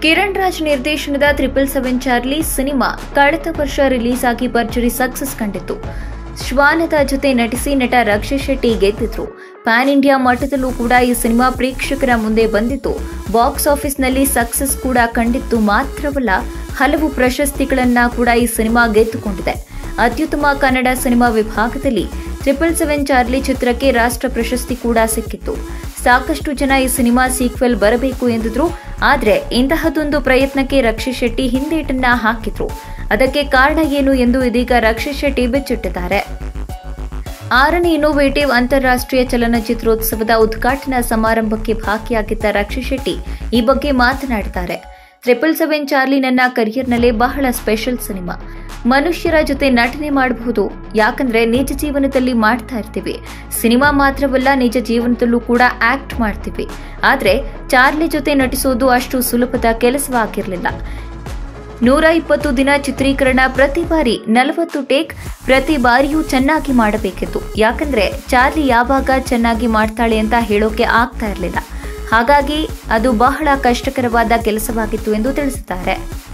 ಕಿರಣ್ ರಾಜ್ ನಿರ್ದೇಶನದ triple seven Charlie cinema ಕಳೆದ ವರ್ಷ ರಿಲೀಸ್ ಆಗಿ ಭರ್ಜರಿ ಸಕ್ಸಸ್ ಕಂಡಿತ್ತು ಶ್ವಾನದ ಜೊತೆ ನಟಿಸಿ ನಟ ರಕ್ಷಿತ್ ಶೆಟ್ಟಿ ಗೆದ್ದಿದ್ರು ಪ್ಯಾನ್ ಇಂಡಿಯಾ ಮಟ್ಟದಲ್ಲೂ ಕೂಡ ಈ ಸಿನಿಮಾ ಪ್ರೇಕ್ಷಕರ ಮುಂದೆ ಬಂದಿತ್ತು ಬಾಕ್ಸ್ ಆಫೀಸ್ನಲ್ಲಿ ಸಕ್ಸಸ್ ಕೂಡ ಕಂಡಿತ್ತು ಮಾತ್ರವಲ್ಲ ಹಲವು ಪ್ರಶಸ್ತಿಗಳನ್ನ ಕೂಡ ಈ ಸಿನಿಮಾ ಗೆದ್ದುಕೊಂಡಿದೆ ಅತ್ಯುತ್ತಮ ಕನ್ನಡ ಸಿನಿಮಾ ವಿಭಾಗದಲ್ಲಿ ಟ್ರಿಪಲ್ ಸೆವೆನ್ ಚಾರ್ಲಿ ಚಿತ್ರಕ್ಕೆ ರಾಷ್ಟ್ರ ಪ್ರಶಸ್ತಿ ಕೂಡ ಸಿಕ್ಕಿತ್ತು ಸಾಕಷ್ಟು ಜನ ಈ ಸಿನಿಮಾ ಸೀಕ್ವೆಲ್ ಬರಬೇಕು ಎಂದಿದ್ರು ಆದ್ರೆ ಇಂತಹದೊಂದು ಪ್ರಯತ್ನಕ್ಕೆ ರಕ್ಷಿತ್ ಶೆಟ್ಟಿ ಹಿಂದೇಟನ್ನ ಹಾಕಿದ್ರು ಅದಕ್ಕೆ ಕಾರಣ ಏನು ಎಂದು ಇದೀಗ ರಕ್ಷಿತ್ ಶೆಟ್ಟಿ ಬಿಚ್ಚಿಟ್ಟಿದ್ದಾರೆ ಆರನೇ ಇನ್ನೋವೇಟಿವ್ ಅಂತಾರಾಷ್ಟ್ರೀಯ ಚಲನಚಿತ್ರೋತ್ಸವದ ಉದ್ಘಾಟನಾ ಸಮಾರಂಭಕ್ಕೆ ಭಾಗಿಯಾಗಿದ್ದ ರಕ್ಷಿತ್ ಶೆಟ್ಟಿ ಈ ಬಗ್ಗೆ ಮಾತನಾಡಿದ್ದಾರೆ ಟ್ರಿಪಲ್ ಸೆವೆನ್ ಚಾರ್ಲಿ ನನ್ನ ಕರಿಯರ್ನಲ್ಲೇ ಬಹಳ ಸ್ಪೆಷಲ್ ಸಿನಿಮಾ ಮನುಷ್ಯರ ಜೊತೆ ನಟನೆ ಮಾಡಬಹುದು ಯಾಕಂದ್ರೆ ನಿಜ ಜೀವನದಲ್ಲಿ ಮಾಡ್ತಾ ಇರ್ತೀವಿ ಸಿನಿಮಾ ಮಾತ್ರವಲ್ಲ ನಿಜ ಜೀವನದಲ್ಲೂ ಕೂಡ ಆಕ್ಟ್ ಮಾಡ್ತೀವಿ ಆದ್ರೆ ಚಾರ್ಲಿ ಜೊತೆ ನಟಿಸೋದು ಅಷ್ಟು ಸುಲಭದ ಕೆಲಸವಾಗಿರಲಿಲ್ಲ ನೂರ ಇಪ್ಪತ್ತು ದಿನ ಚಿತ್ರೀಕರಣ ಪ್ರತಿ ಬಾರಿ ನಲವತ್ತು ಟೇಕ್ ಪ್ರತಿ ಬಾರಿಯೂ ಚೆನ್ನಾಗಿ ಮಾಡಬೇಕಿತ್ತು ಯಾಕಂದ್ರೆ ಚಾರ್ಲಿ ಯಾವಾಗ ಚೆನ್ನಾಗಿ ಮಾಡ್ತಾಳೆ ಅಂತ ಹೇಳೋಕೆ ಆಗ್ತಾ ಇರಲಿಲ್ಲ ಹಾಗಾಗಿ ಅದು ಬಹಳ ಕಷ್ಟಕರವಾದ ಕೆಲಸವಾಗಿತ್ತು ಎಂದು ತಿಳಿಸಿದ್ದಾರೆ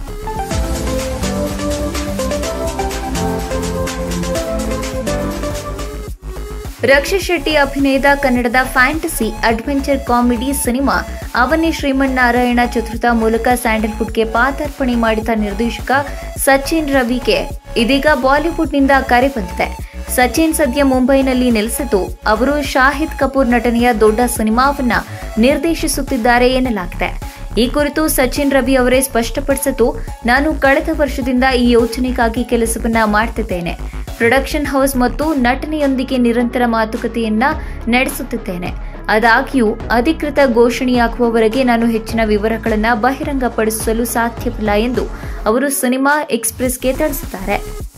ರಕ್ಷಿತ್ ಶೆಟ್ಟಿ ಅಭಿನಯದ ಕನ್ನಡದ ಫ್ಯಾಂಟಸಿ ಅಡ್ವೆಂಚರ್ ಕಾಮಿಡಿ ಸಿನಿಮಾ ಅವನೇ ಶ್ರೀಮನ್ನಾರಾಯಣ ಚಿತ್ರದ ಮೂಲಕ ಸ್ಯಾಂಡಲ್ವುಡ್ಗೆ ಪಾದಾರ್ಪಣೆ ಮಾಡಿದ ನಿರ್ದೇಶಕ ಸಚಿನ್ ರವಿಗೆ ಇದೀಗ ಬಾಲಿವುಡ್ನಿಂದ ಕರೆ ಬಂದಿದೆ ಸಚಿನ್ ಸದ್ಯ ಮುಂಬೈನಲ್ಲಿ ನೆಲೆಸಿದ್ದು ಅವರು ಶಾಹಿದ್ ಕಪೂರ್ ನಟನೆಯ ದೊಡ್ಡ ಸಿನಿಮಾವನ್ನ ನಿರ್ದೇಶಿಸುತ್ತಿದ್ದಾರೆ ಎನ್ನಲಾಗಿದೆ ಈ ಕುರಿತು ಸಚಿನ್ ರವಿ ಅವರೇ ಸ್ಪಷ್ಟಪಡಿಸಿದ್ದು ನಾನು ಕಳೆದ ವರ್ಷದಿಂದ ಈ ಯೋಜನೆಗಾಗಿ ಕೆಲಸವನ್ನ ಮಾಡ್ತಿದ್ದೇನೆ ಪ್ರೊಡಕ್ಷನ್ ಹೌಸ್ ಮತ್ತು ನಟನೆಯೊಂದಿಗೆ ನಿರಂತರ ಮಾತುಕತೆಯನ್ನ ನಡೆಸುತ್ತಿದ್ದೇನೆ ಆದಾಗ್ಯೂ ಅಧಿಕೃತ ಘೋಷಣೆಯಾಗುವವರೆಗೆ ನಾನು ಹೆಚ್ಚಿನ ವಿವರಗಳನ್ನು ಬಹಿರಂಗಪಡಿಸಲು ಸಾಧ್ಯವಿಲ್ಲ ಎಂದು ಅವರು ಸಿನಿಮಾ ಎಕ್ಸ್ಪ್ರೆಸ್ಗೆ ತಿಳಿಸಿದ್ದಾರೆ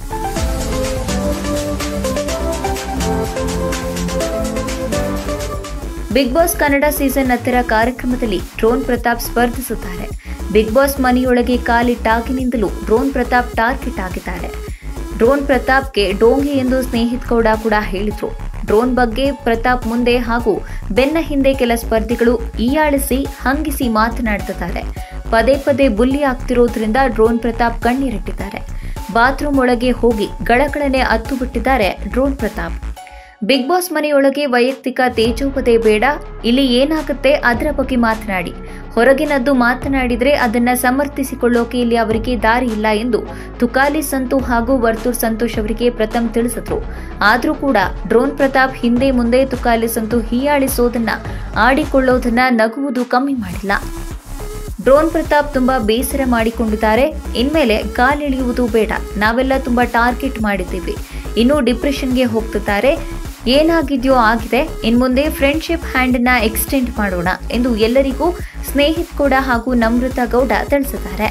ಬಿಗ್ ಬಾಸ್ ಕನ್ನಡ ಸೀಸನ್ ಹತ್ತರ ಕಾರ್ಯಕ್ರಮದಲ್ಲಿ ಡ್ರೋನ್ ಪ್ರತಾಪ್ ಸ್ಪರ್ಧಿಸುತ್ತಾರೆ ಬಿಗ್ ಬಾಸ್ ಮನೆಯೊಳಗೆ ಕಾಲಿಟ್ಟಾಗಿನಿಂದಲೂ ಡ್ರೋನ್ ಪ್ರತಾಪ್ ಟಾರ್ಗೆಟ್ ಆಗಿದ್ದಾರೆ ಡ್ರೋನ್ ಪ್ರತಾಪ್ಗೆ ಡೋಂಗಿ ಎಂದು ಸ್ನೇಹಿತ್ ಗೌಡ ಕೂಡ ಹೇಳಿದ್ರು ಡ್ರೋನ್ ಬಗ್ಗೆ ಪ್ರತಾಪ್ ಮುಂದೆ ಹಾಗೂ ಬೆನ್ನ ಹಿಂದೆ ಕೆಲ ಸ್ಪರ್ಧಿಗಳು ಈಯಾಳಿಸಿ ಹಂಗಿಸಿ ಮಾತನಾಡ್ತಿದ್ದಾರೆ ಪದೇ ಪದೇ ಬುಲ್ಲಿ ಆಗ್ತಿರೋದ್ರಿಂದ ಡ್ರೋನ್ ಪ್ರತಾಪ್ ಕಣ್ಣೀರಿಟ್ಟಿದ್ದಾರೆ ಬಾತ್ರೂಮ್ ಒಳಗೆ ಹೋಗಿ ಗಳಗಳನೆ ಅತ್ತು ಬಿಟ್ಟಿದ್ದಾರೆ ಡ್ರೋನ್ ಪ್ರತಾಪ್ ಬಿಗ್ ಬಾಸ್ ಮನೆಯೊಳಗೆ ವೈಯಕ್ತಿಕ ತೇಜೋಪದೆ ಬೇಡ ಇಲ್ಲಿ ಏನಾಗುತ್ತೆ ಅದರ ಬಗ್ಗೆ ಮಾತನಾಡಿ ಹೊರಗಿನದ್ದು ಮಾತನಾಡಿದ್ರೆ ಅದನ್ನ ಸಮರ್ಥಿಸಿಕೊಳ್ಳೋಕೆ ಇಲ್ಲಿ ಅವರಿಗೆ ದಾರಿ ಇಲ್ಲ ಎಂದು ತುಕಾಲಿ ಸಂತು ಹಾಗೂ ವರ್ತೂರ್ ಸಂತೋಷ್ ಅವರಿಗೆ ಪ್ರಥಮ್ ತಿಳಿಸಿದ್ರು ಆದ್ರೂ ಕೂಡ ಡ್ರೋನ್ ಪ್ರತಾಪ್ ಹಿಂದೆ ಮುಂದೆ ತುಕಾಲಿ ಸಂತು ಹೀಯಾಳಿಸೋದನ್ನ ಆಡಿಕೊಳ್ಳೋದನ್ನ ನಗುವುದು ಕಮ್ಮಿ ಮಾಡಿಲ್ಲ ಡ್ರೋನ್ ಪ್ರತಾಪ್ ತುಂಬಾ ಬೇಸರ ಮಾಡಿಕೊಂಡಿದ್ದಾರೆ ಇನ್ಮೇಲೆ ಕಾಲಿಳಿಯುವುದು ಬೇಡ ನಾವೆಲ್ಲ ತುಂಬಾ ಟಾರ್ಗೆಟ್ ಮಾಡಿದ್ದೀವಿ ಇನ್ನು ಡಿಪ್ರೆಷನ್ಗೆ ಹೋಗ್ತಿದ್ದಾರೆ ಏನಾಗಿದೆಯೋ ಆಗಿದೆ ಇನ್ಮುಂದೆ ಫ್ರೆಂಡ್ಶಿಪ್ ಹ್ಯಾಂಡನ್ನ ಎಕ್ಸ್ಟೆಂಡ್ ಮಾಡೋಣ ಎಂದು ಎಲ್ಲರಿಗೂ ಸ್ನೇಹಿತ್ ಗೌಡ ಹಾಗೂ ನಮ್ರತಾ ಗೌಡ ತಿಳಿಸಿದ್ದಾರೆ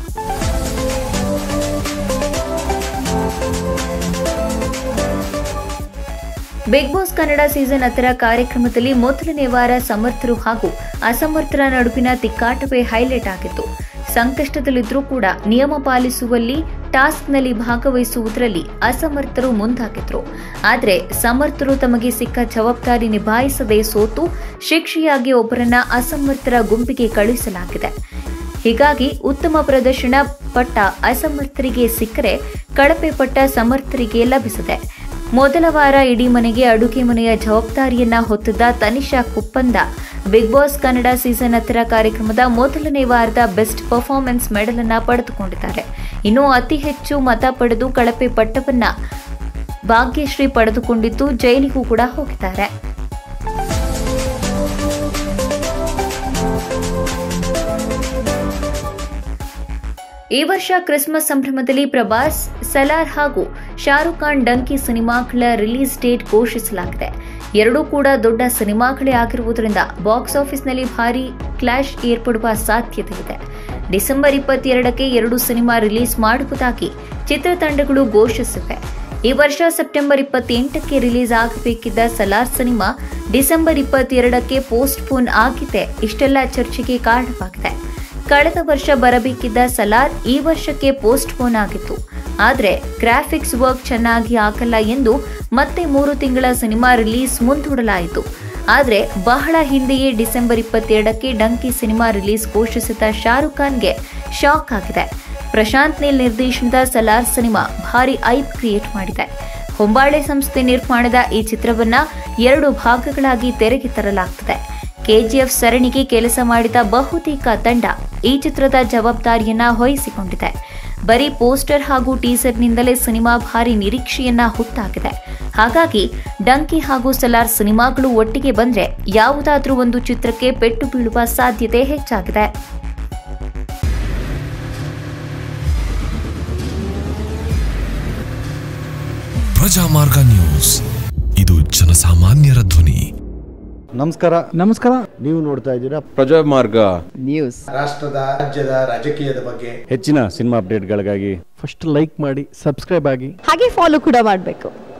ಬಿಗ್ ಬಾಸ್ ಕನ್ನಡ ಸೀಸನ್ ಹತ್ತರ ಕಾರ್ಯಕ್ರಮದಲ್ಲಿ ಮೊದಲನೇ ವಾರ ಸಮರ್ಥರು ಹಾಗೂ ಅಸಮರ್ಥರ ನಡುವಿನ ತಿಕ್ಕಾಟವೇ ಹೈಲೈಟ್ ಆಗಿತ್ತು ಸಂಕಷ್ಟದಲ್ಲಿದ್ರೂ ಕೂಡ ನಿಯಮ ಪಾಲಿಸುವಲ್ಲಿ ಟಾಸ್ಕ್ನಲ್ಲಿ ಭಾಗವಹಿಸುವುದರಲ್ಲಿ ಅಸಮರ್ಥರು ಮುಂದಾಗಿದ್ರು ಆದರೆ ಸಮರ್ಥರು ತಮಗೆ ಸಿಕ್ಕ ಜವಾಬ್ದಾರಿ ನಿಭಾಯಿಸದೆ ಸೋತು ಶಿಕ್ಷೆಯಾಗಿ ಒಬ್ಬರನ್ನ ಅಸಮರ್ಥರ ಗುಂಪಿಗೆ ಕಳುಹಿಸಲಾಗಿದೆ ಹೀಗಾಗಿ ಉತ್ತಮ ಪ್ರದರ್ಶನ ಪಟ್ಟ ಅಸಮರ್ಥರಿಗೆ ಸಿಕ್ಕರೆ ಕಳಪೆ ಪಟ್ಟ ಸಮರ್ಥರಿಗೆ ಲಭಿಸಿದೆ ಮೊದಲ ವಾರ ಇಡೀ ಮನೆಗೆ ಅಡುಗೆ ಮನೆಯ ಜವಾಬ್ದಾರಿಯನ್ನ ಹೊತ್ತಿದ್ದ Tanisha Kuppanda big boss Kannada season ಹತ್ತರ ಕಾರ್ಯಕ್ರಮದ ಮೊದಲನೇ ವಾರದ ಬೆಸ್ಟ್ ಪರ್ಫಾರ್ಮೆನ್ಸ್ ಮೆಡಲ್ ಅನ್ನ ಪಡೆದುಕೊಂಡಿದ್ದಾರೆ ಇನ್ನು ಅತಿ ಹೆಚ್ಚು ಮತ ಪಡೆದು ಕಳಪೆ ಪಟ್ಟವನ್ನ ಭಾಗ್ಯಶ್ರೀ ಪಡೆದುಕೊಂಡಿದ್ದು ಜೈಲಿಗೂ ಕೂಡ ಹೋಗಿದ್ದಾರೆ ಈ ವರ್ಷ ಕ್ರಿಸ್ಮಸ್ ಸಂಭ್ರಮದಲ್ಲಿ ಪ್ರಭಾಸ್ ಸಲಾರ್ ಹಾಗೂ ಶಾರುಖ್ ಖಾನ್ ಡಂಕಿ ಸಿನಿಮಾಗಳ ರಿಲೀಸ್ ಡೇಟ್ ಘೋಷಿಸಲಾಗಿದೆ ಎರಡೂ ಕೂಡ ದೊಡ್ಡ ಸಿನಿಮಾಗಳೇ ಆಗಿರುವುದರಿಂದ ಬಾಕ್ಸ್ ಆಫೀಸ್ನಲ್ಲಿ ಭಾರಿ ಕ್ಲಾಶ್ ಏರ್ಪಡುವ ಸಾಧ್ಯತೆ ಇದೆ ಡಿಸೆಂಬರ್ ಇಪ್ಪತ್ತೆರಡಕ್ಕೆ ಎರಡು ಸಿನಿಮಾ ರಿಲೀಸ್ ಮಾಡುವುದಾಗಿ ಚಿತ್ರತಂಡಗಳು ಘೋಷಿಸಿವೆ ಈ ವರ್ಷ ಸೆಪ್ಟೆಂಬರ್ ಇಪ್ಪತ್ತೆಂಟಕ್ಕೆ ರಿಲೀಸ್ ಆಗಬೇಕಿದ್ದ ಸಲಾರ್ ಸಿನಿಮಾ ಡಿಸೆಂಬರ್ ಇಪ್ಪತ್ತೆರಡಕ್ಕೆ ಪೋಸ್ಟ್ ಪೋನ್ ಆಗಿದೆ ಇಷ್ಟೆಲ್ಲ ಚರ್ಚೆಗೆ ಕಾರಣವಾಗಿದೆ ಕಳೆದ ವರ್ಷ ಬರಬೇಕಿದ್ದ ಸಲಾರ್ ಈ ವರ್ಷಕ್ಕೆ ಪೋಸ್ಟ್ ಪೋನ್ ಆಗಿತ್ತು ಆದರೆ ಗ್ರಾಫಿಕ್ಸ್ ವರ್ಕ್ ಚೆನ್ನಾಗಿ ಆಗಲ್ಲ ಎಂದು ಮತ್ತೆ ಮೂರು ತಿಂಗಳ ಸಿನಿಮಾ ರಿಲೀಸ್ ಮುಂದೂಡಲಾಯಿತು ಆದರೆ ಬಹಳ ಹಿಂದೆಯೇ ಡಿಸೆಂಬರ್ ಇಪ್ಪತ್ತೆರಡಕ್ಕೆ ಡಂಕಿ ಸಿನಿಮಾ ರಿಲೀಸ್ ಘೋಷಿಸಿದ ಶಾರುಖ್ ಖಾನ್ಗೆ ಶಾಕ್ ಆಗಿದೆ ಪ್ರಶಾಂತ್ ನೀಲ್ ನಿರ್ದೇಶನದ ಸಲಾರ್ ಸಿನಿಮಾ ಭಾರಿ ಐಪ್ ಕ್ರಿಯೇಟ್ ಮಾಡಿದೆ ಹೊಂಬಾಳೆ ಸಂಸ್ಥೆ ನಿರ್ಮಾಣದ ಈ ಚಿತ್ರವನ್ನ ಎರಡು ಭಾಗಗಳಾಗಿ ತೆರೆಗೆ ತರಲಾಗ್ತದೆ ಕೆಜಿಎಫ್ ಸರಣಿಗೆ ಕೆಲಸ ಮಾಡಿದ ಬಹುತೇಕ ತಂಡ ಈ ಚಿತ್ರದ ಜವಾಬ್ದಾರಿಯನ್ನ ವಹಿಸಿಕೊಂಡಿದೆ ಬರೀ ಪೋಸ್ಟರ್ ಹಾಗೂ ಟೀಸರ್ನಿಂದಲೇ ಸಿನಿಮಾ ಭಾರಿ ನಿರೀಕ್ಷೆಯನ್ನ ಹುಟ್ಟಾಗಿದೆ ಹಾಗಾಗಿ ಡಂಕಿ ಹಾಗೂ ಸಲಾರ್ ಸಿನಿಮಾಗಳು ಒಟ್ಟಿಗೆ ಬಂದ್ರೆ ಯಾವುದಾದ್ರೂ ಒಂದು ಚಿತ್ರಕ್ಕೆ ಪೆಟ್ಟು ಬೀಳುವ ಸಾಧ್ಯತೆ ಹೆಚ್ಚಾಗಿದೆ ಪ್ರಜಾಮಾರ್ಗ ನ್ಯೂಸ್ ಇದು ಜನಸಾಮಾನ್ಯರ ಧ್ವನಿ ನಮಸ್ಕಾರ ನಮಸ್ಕಾರ ನೀವು ನೋಡ್ತಾ ಇದ್ದೀರಾ ಪ್ರಜಾಮಾರ್ಗ ನ್ಯೂಸ್ ರಾಷ್ಟ್ರದ ರಾಜ್ಯದ ರಾಜಕೀಯದ ಬಗ್ಗೆ ಹೆಚ್ಚಿನ ಸಿನಿಮಾ ಅಪ್ಡೇಟ್ಗಳಿಗಾಗಿ ಫಸ್ಟ್ ಲೈಕ್ ಮಾಡಿ ಸಬ್ಸ್ಕ್ರೈಬ್ ಆಗಿ ಹಾಗೆ ಫಾಲೋ ಕೂಡ ಮಾಡಬೇಕು